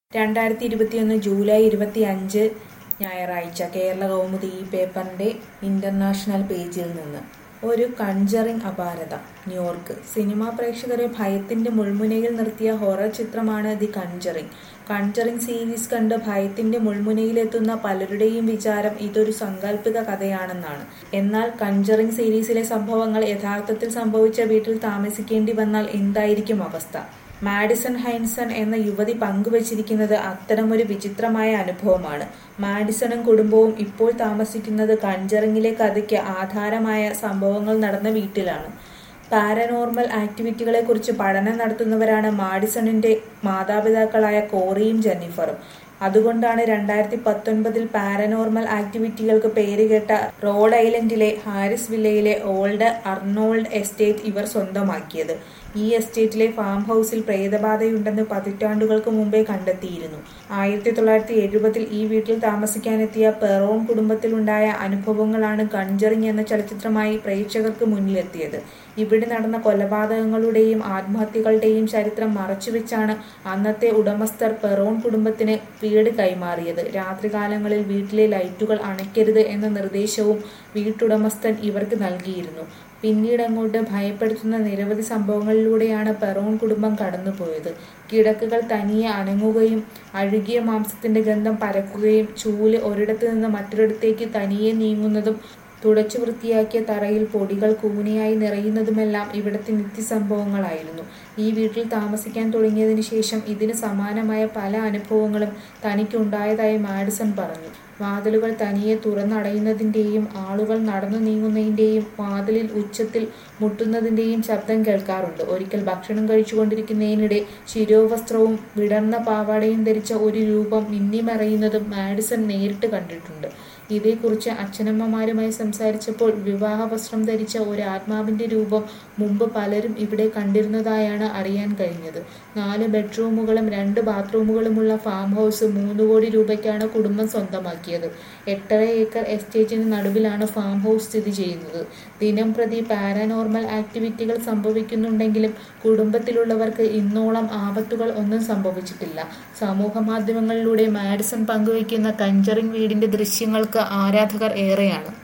രണ്ടായിരത്തി ഇരുപത്തിയൊന്ന് ജൂലൈ ഇരുപത്തി അഞ്ച് ഞായറാഴ്ച കേരള കൗമുദി ഈ പേപ്പറിന്റെ ഇന്റർനാഷണൽ പേജിൽ നിന്ന് ഒരു കൺജറിംഗ് അപാരത ന്യൂയോർക്ക് സിനിമാ പ്രേക്ഷകരെ ഭയത്തിന്റെ മുൾമുനയിൽ നിർത്തിയ ഹൊറർ ചിത്രമാണ് ദി കൺജറിംഗ് കൺജറിംഗ് സീരീസ് കണ്ട് ഭയത്തിന്റെ മുൾമുനയിലെത്തുന്ന പലരുടെയും വിചാരം ഇതൊരു സാങ്കല്പിക കഥയാണെന്നാണ് എന്നാൽ കൺജറിംഗ് സീരീസിലെ സംഭവങ്ങൾ യഥാർത്ഥത്തിൽ സംഭവിച്ച വീട്ടിൽ താമസിക്കേണ്ടി വന്നാൽ എന്തായിരിക്കും അവസ്ഥ മാഡിസൺ ഹൈൻസൺ എന്ന യുവതി പങ്കുവച്ചിരിക്കുന്നത് അത്തരമൊരു വിചിത്രമായ അനുഭവമാണ് മാഡിസണും കുടുംബവും ഇപ്പോൾ താമസിക്കുന്നത് കൺജറിങ്ങിലെ കഥയ്ക്ക് ആധാരമായ സംഭവങ്ങൾ നടന്ന വീട്ടിലാണ് പാരനോർമൽ ആക്ടിവിറ്റികളെ കുറിച്ച് പഠനം നടത്തുന്നവരാണ് മാഡിസണിന്റെ മാതാപിതാക്കളായ കോറിയും ജെന്നിഫറും അതുകൊണ്ടാണ് രണ്ടായിരത്തി പത്തൊൻപതിൽ പാരനോർമൽ ആക്ടിവിറ്റികൾക്ക് പേരുകേട്ട റോഡ് ഐലൻഡിലെ ഹാരിസ് വില്ലയിലെ ഓൾഡ് അർണോൾഡ് എസ്റ്റേറ്റ് ഇവർ സ്വന്തമാക്കിയത് ഈ എസ്റ്റേറ്റിലെ ഫാം ഹൗസിൽ പ്രേതബാധയുണ്ടെന്ന് പതിറ്റാണ്ടുകൾക്ക് മുമ്പേ കണ്ടെത്തിയിരുന്നു ആയിരത്തി തൊള്ളായിരത്തി എഴുപതിൽ ഈ വീട്ടിൽ താമസിക്കാനെത്തിയ പെറോൺ കുടുംബത്തിലുണ്ടായ അനുഭവങ്ങളാണ് കൺജറിങ് എന്ന ചലച്ചിത്രമായി പ്രേക്ഷകർക്ക് മുന്നിലെത്തിയത് ഇവിടെ നടന്ന കൊലപാതകങ്ങളുടെയും ആത്മഹത്യകളുടെയും ചരിത്രം മറച്ചുവെച്ചാണ് അന്നത്തെ ഉടമസ്ഥർ പെറോൺ കുടുംബത്തിന് വീട് കൈമാറിയത് രാത്രികാലങ്ങളിൽ വീട്ടിലെ ലൈറ്റുകൾ അണയ്ക്കരുത് എന്ന നിർദ്ദേശവും വീട്ടുടമസ്ഥൻ ഇവർക്ക് നൽകിയിരുന്നു പിന്നീട് അങ്ങോട്ട് ഭയപ്പെടുത്തുന്ന നിരവധി സംഭവങ്ങളിലൂടെയാണ് പെറോൺ കുടുംബം കടന്നുപോയത് കിടക്കുകൾ തനിയെ അനങ്ങുകയും അഴുകിയ മാംസത്തിന്റെ ഗന്ധം പരക്കുകയും ചൂല് ഒരിടത്തു നിന്ന് മറ്റൊരിടത്തേക്ക് തനിയെ നീങ്ങുന്നതും തുടച്ചു വൃത്തിയാക്കിയ തറയിൽ പൊടികൾ കൂനയായി നിറയുന്നതുമെല്ലാം ഇവിടുത്തെ നിത്യസംഭവങ്ങളായിരുന്നു ഈ വീട്ടിൽ താമസിക്കാൻ തുടങ്ങിയതിനു ശേഷം ഇതിന് സമാനമായ പല അനുഭവങ്ങളും തനിക്കുണ്ടായതായി മാഡിസൺ പറഞ്ഞു വാതിലുകൾ തനിയെ തുറന്നടയുന്നതിന്റെയും ആളുകൾ നടന്നു നീങ്ങുന്നതിന്റെയും വാതിലിൽ ഉച്ചത്തിൽ മുട്ടുന്നതിന്റെയും ശബ്ദം കേൾക്കാറുണ്ട് ഒരിക്കൽ ഭക്ഷണം കഴിച്ചുകൊണ്ടിരിക്കുന്നതിനിടെ ശിരോവസ്ത്രവും വിടർന്ന പാവാടയും ധരിച്ച ഒരു രൂപം മിന്നിമറയുന്നതും മാഡിസൺ നേരിട്ട് കണ്ടിട്ടുണ്ട് ഇതേക്കുറിച്ച് അച്ഛനമ്മമാരുമായി സംസാരിച്ചപ്പോൾ വിവാഹ വസ്ത്രം ധരിച്ച ഒരു ആത്മാവിന്റെ രൂപം മുമ്പ് പലരും ഇവിടെ കണ്ടിരുന്നതായാണ് അറിയാൻ കഴിഞ്ഞത് നാല് ബെഡ്റൂമുകളും രണ്ട് ബാത്റൂമുകളുമുള്ള ഫാം ഹൗസ് മൂന്ന് കോടി രൂപയ്ക്കാണ് കുടുംബം സ്വന്തമാക്കിയത് എട്ടര ഏക്കർ എസ്റ്റേറ്റിന് നടുവിലാണ് ഫാം ഹൗസ് സ്ഥിതി ചെയ്യുന്നത് ദിനം പ്രതി പാരാനോർമൽ ആക്ടിവിറ്റികൾ സംഭവിക്കുന്നുണ്ടെങ്കിലും കുടുംബത്തിലുള്ളവർക്ക് ഇന്നോളം ആപത്തുകൾ ഒന്നും സംഭവിച്ചിട്ടില്ല സമൂഹ മാധ്യമങ്ങളിലൂടെ മാഡിസൺ പങ്കുവയ്ക്കുന്ന കഞ്ചറിംഗ് വീടിന്റെ ദൃശ്യങ്ങൾക്ക് ആരാധകർ ഏറെയാണ്